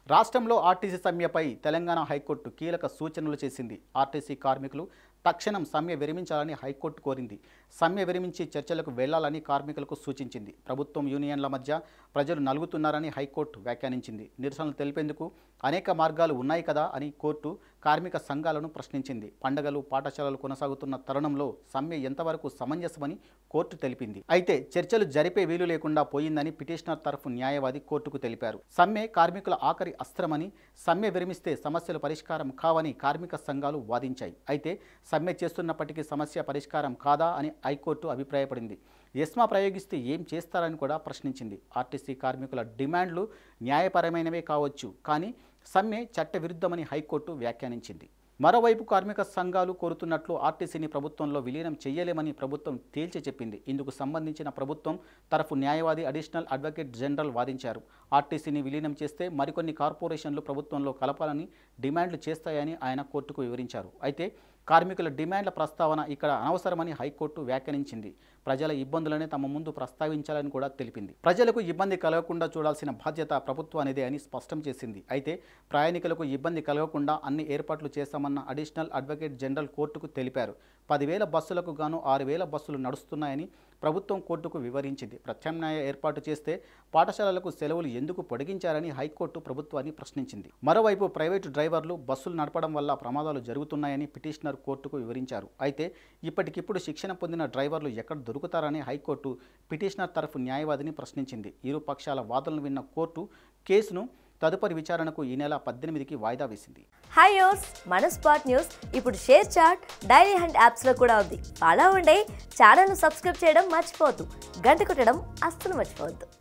రాష్ట్రంలో RTC సమ్మెపై Telangana high court కీలక సూచనలు చేసింది ఆర్టీసీ కార్మికులు తక్షణం సమ్మె విరమించాలని హైకోర్టు కోరింది సమ్మె విరమించి చర్చలకు వెళ్లాలని కార్మికులకు సూచించింది ప్రభుత్వం యూనియన్ల మధ్య ప్రజలు నలుగుతున్నారని హైకోర్టు వ్యాఖ్యానించింది నిరసనలు తెలిపేందుకు అనేక మార్గాలు ఉన్నాయి కదా అని కోర్టు కార్మిక సంఘాలను ప్రశ్నించింది పండగలు పాఠశాలలు కొనసాగుతున్న తరుణంలో సమ్మె ఎంతవరకు సమంజసమని కోర్టు తెలిపింది అయితే చర్చలు జరిపే వీలు లేకుండా పోయిందని పిటిషనర్ తరఫు న్యాయవాది కోర్టుకు తెలిపారు సమ్మె కార్మికుల ఆఖరి అస్త్రమని సమ్మె విరమిస్తే సమస్యలు పరిష్కారం కావని కార్మిక సంఘాలు వాదించాయి అయితే సమ్మె చేస్తున్నప్పటికీ సమస్య పరిష్కారం కాదా అని హైకోర్టు అభిప్రాయపడింది ఎస్మా ప్రయోగిస్తే ఏం చేస్తారని కూడా ప్రశ్నించింది ఆర్టీసీ కార్మికుల డిమాండ్లు న్యాయపరమైనవే కావచ్చు కానీ సమ్మె చట్టవిరుద్ధమని హైకోర్టు వ్యాఖ్యానించింది మరోవైపు కార్మిక సంఘాలు కోరుతున్నట్లు ఆర్టీసీని ప్రభుత్వంలో విలీనం చేయలేమని ప్రభుత్వం తేల్చి చెప్పింది ఇందుకు సంబంధించిన ప్రభుత్వం తరఫు న్యాయవాది అడిషనల్ అడ్వకేట్ జనరల్ వాదించారు ఆర్టీసీని విలీనం చేస్తే మరికొన్ని కార్పొరేషన్లు ప్రభుత్వంలో కలపాలని డిమాండ్లు చేస్తాయని ఆయన కోర్టుకు వివరించారు అయితే కార్మికుల డిమాండ్ల ప్రస్తావన ఇక్కడ అనవసరమని హైకోర్టు వ్యాఖ్యానించింది ప్రజల ఇబ్బందులనే తమ ముందు ప్రస్తావించాలని కూడా తెలిపింది ప్రజలకు ఇబ్బంది కలగకుండా చూడాల్సిన బాధ్యత ప్రభుత్వానిదే అని స్పష్టం చేసింది అయితే ప్రయాణికులకు ఇబ్బంది కలగకుండా అన్ని ఏర్పాట్లు చేశామన్న అడిషనల్ అడ్వకేట్ జనరల్ కోర్టుకు తెలిపారు పదివేల బస్సులకు గాను ఆరు వేల బస్సులు నడుస్తున్నాయని ప్రభుత్వం కోర్టుకు వివరించింది ప్రత్యామ్నాయ ఏర్పాటు చేస్తే పాఠశాలలకు సెలవులు ఎందుకు పొడిగించారని హైకోర్టు ప్రభుత్వాన్ని ప్రశ్నించింది మరోవైపు ప్రైవేటు డ్రైవర్లు బస్సులు నడపడం వల్ల ప్రమాదాలు జరుగుతున్నాయని పిటిషనర్ కోర్టుకు వివరించారు అయితే ఇప్పటికిప్పుడు శిక్షణ పొందిన డ్రైవర్లు ఎక్కడ దొరుకుతారని హైకోర్టు పిటిషనర్ తరఫు న్యాయవాదిని ప్రశ్నించింది ఇరు పక్షాల వాదనలు విన్న కోర్టు కేసును తదుపరి విచారణకు ఈ నెల పద్దెనిమిదికి వాయిదా వేసింది హాయ్ యోస్ మన స్పాట్ న్యూస్ ఇప్పుడు షేర్ చాట్ డైరీ హ్యాండ్ యాప్స్లో కూడా ఉంది అలా ఉండే ఛానల్ను సబ్స్క్రైబ్ చేయడం మర్చిపోవద్దు గంట కొట్టడం అస్సలు మర్చిపోవద్దు